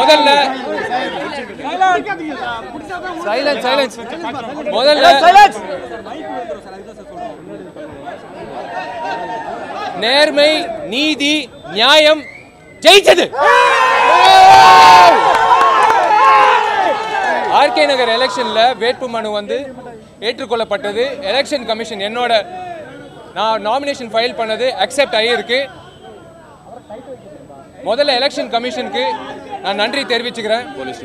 முதல்ல silence silence முதல்ல நேர்மை நீதி நியாயம் ஜெயிச்சது ஆர்கே நகர் எலெக்ஷன்ல வேட்புமனு வந்து ஏற்றுக்கொள்ளப்பட்டது எலெக்ஷன் கமிஷன் என்னோட நான் நாமினேஷன் ஃபைல் பண்ணது அக்செப்ட் ஆகியிருக்கு முதல்ல எலெக்ஷன் கமிஷனுக்கு நான் நன்றி தெரிவிச்சுக்கிறேன்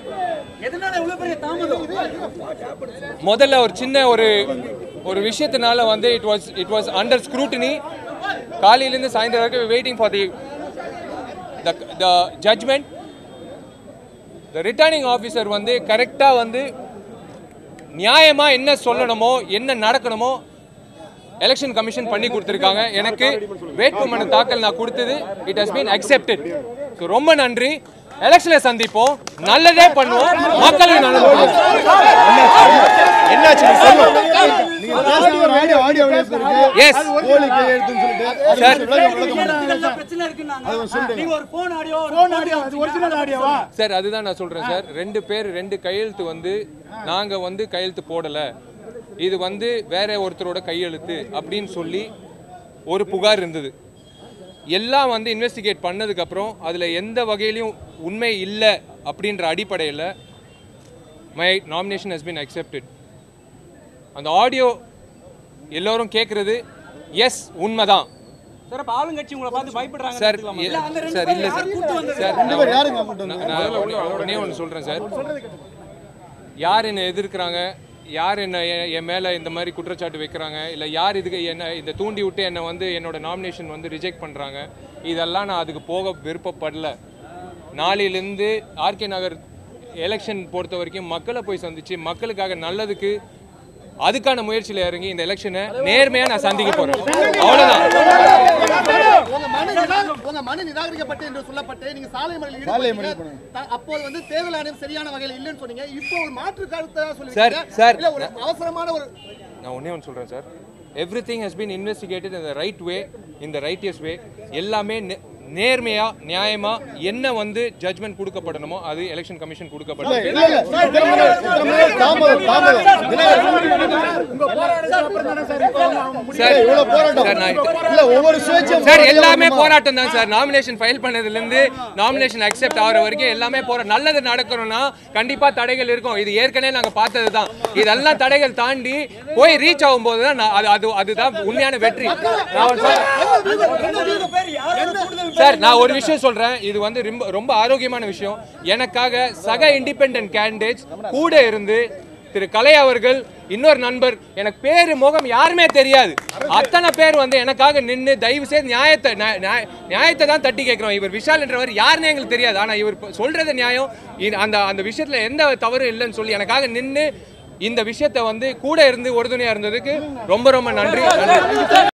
முதல்ல ஒரு சின்ன ஒரு ஒரு விஷயத்தினால வந்து it was it was under scrutiny காலையிலேருந்து சாயந்தரம் வரைக்கும் waiting for the the judgement the returning officer வந்து கரெக்டாக வந்து நியாயமாக என்ன சொல்லணுமோ என்ன நடக்கணுமோ எலெக்ஷன் கமிஷன் பண்ணி கொடுத்துருக்காங்க எனக்கு வேட்புமனு தாக்கல் நான் கொடுத்தது it has been accepted so ரொம்ப நன்றி எலெக்ஷனை சந்திப்போம் நல்லதே பண்ணுவோம் மக்களுக்கு நல்லது பண்ணுவோம் என்னாச்சு நீ சொல்லு நீங்க பேசுன ஒரு ஆடியோ ஆடியோ evidence இருக்கு எஸ் போலி கையெழுத்துன்னு சொல்லிட்டு அது சார். விளக்கம் விளக்கம் பண்ணுங்க. இதெல்லாம் பிரச்சனை இருக்குன்னாங்க. அது சொல்லிடுங்க. நீங்க ஒரு phone audio, ஒரு phone audio வச்சீங்கன்னா சார் அதுதான் நான் சொல்றேன் சார் ரெண்டு பேர் ரெண்டு கையெழுத்து வந்து நாங்க வந்து கையெழுத்து போடல இது வந்து வேற ஒருத்தரோட கையெழுத்து அப்படின்னு சொல்லி ஒரு புகார் இருந்தது எல்லாம் வந்து இன்வெஸ்டிகேட் பண்ணதுக்கு அப்புறம் அதுல எந்த வகையிலையும் உண்மை இல்லை அப்படின்ற அடிப்படையில் my nomination has been accepted அந்த ஆடியோ எல்லோரும் கேட்குறது எஸ் உண்மைதான் சார் அப்ப ஆளுங்கட்சி உங்களை பார்த்து பயப்படுறாங்க சார் எடுத்துக்கலாமா? எ- இல்ல, அந்த ரெண்டு சார் பேர் இல்லை யார் சார் கூட்டு வந்தது? சார் ரெண்டு பேர் யாருங்க கூட்டு நான் வந்தது? நான் ஒண்ணே- ஒண்ணே ஒன்று சொல்கிறேன் சார் யார் என்னை எதிர்க்கிறாங்க யார் என்ன என் என் மேலே இந்த மாதிரி குற்றச்சாட்டு வைக்கிறாங்க இல்லை யார் இதுக்கு என்ன இந்த தூண்டி விட்டு என்னை வந்து என்னோட நாமினேஷன் வந்து ரிஜெக்ட் பண்ணுறாங்க இதெல்லாம் நான் அதுக்கு போக விருப்பப்படல நாளையிலேருந்து ஆர்கே நகர் எலெக்ஷன் பொறுத்த வரைக்கும் மக்களை போய் சந்திச்சு மக்களுக்காக நல்லதுக்கு அதுக்கான முயற்சியில் இறங்கி இந்த எலெக்ஷனை நேர்மையாக நான் சந்திக்க போகிறேன் அவ்வளோதான் உங்க மனு நிரா- உங்க மனு நிராகரிக்கப்பட்டு என்று சொல்லப்பட்டு நீங்க சாலை மறியலில் சாலை ஈடுபட்டீங்க. மறியல் த- அப்போது வந்து தேர்தல் ஆணையம் சரியான வகையில் இல்லைன்னு சொன்னீங்க இப்போ ஒரு மாற்று கருத்தை சார், சொல்லிருக்கீங்க சார். இல்ல ஒரு அவசரமான ஒரு நான் ஒன்றே ஒன்று சொல்கிறேன் sir everything has been investigated இந்த ரைட் வே இந்த ரைட்டியஸ் வே எல்லாமே நே- நேர்மையா நியாயமா என்ன வந்து ஜட்மெண்ட் கொடுக்கப்படணுமோ அது எலெக்ஷன் கமிஷன் கொடுக்கப்படும் இல்ல, இல்ல, இல்ல. இத்தனை மணி நேரம், இத்தனை மணி நேரம் தாமதம், தாமதம். சார் இவ்வளவு போராட்டம். சார் நான் இது- இல்ல, ஒவ்வொரு சுயேட்சையும் சார் போராட்டம் எல்லாமே பண்ணுமா? போராட்டம் தான் சார் நாமினேஷன் ஃபைல் பண்ணதுல இருந்து நாமினேஷன் அக்செப்ட் ஆகிற வரைக்கும் எல்லாமே போற நல்லது நடக்கணும்னா கண்டிப்பா தடைகள் இருக்கும் இது ஏற்கனவே நாங்க பார்த்தது தான் இதெல்லாம் தடைகள் தாண்டி போய் ரீச் ஆகும்போது தான் நான் அது அது அதுதான் உண்மையான வெற்றி நான் ஒரு சொல்றேன். இந்த பேர் யாரோட கூடுதல் சார் நான் ஒரு விஷயம் சொல்றேன் இது வந்து ரொம்ப ரொம்ப ஆரோக்கியமான விஷயம் எனக்காக சக இண்டிபெண்டன்ட் கேண்டிடேட்ஸ் கூட இருந்து திரு கலை அவர்கள் இன்னொரு நண்பர் எனக்கு பேரு முகம் யாருமே தெரியாது அத்தனை பேர் வந்து எனக்காக நின்று தயவு செய்து நியாயத்தை நியா- நியா- நியாயத்தை தான் தட்டி கேட்கிறோம் இவர் விஷால் என்றவர் யாருன்னு எங்களுக்கு தெரியாது ஆனா இவர் இப்ப சொல்றது நியாயம் இது- அந்த அந்த விஷயத்துல எந்த தவறும் இல்லைன்னு சொல்லி எனக்காக நின்று இந்த விஷயத்தை வந்து கூட இருந்து உறுதுணையா இருந்ததுக்கு ரொம்ப ரொம்ப நன்றி நன்றி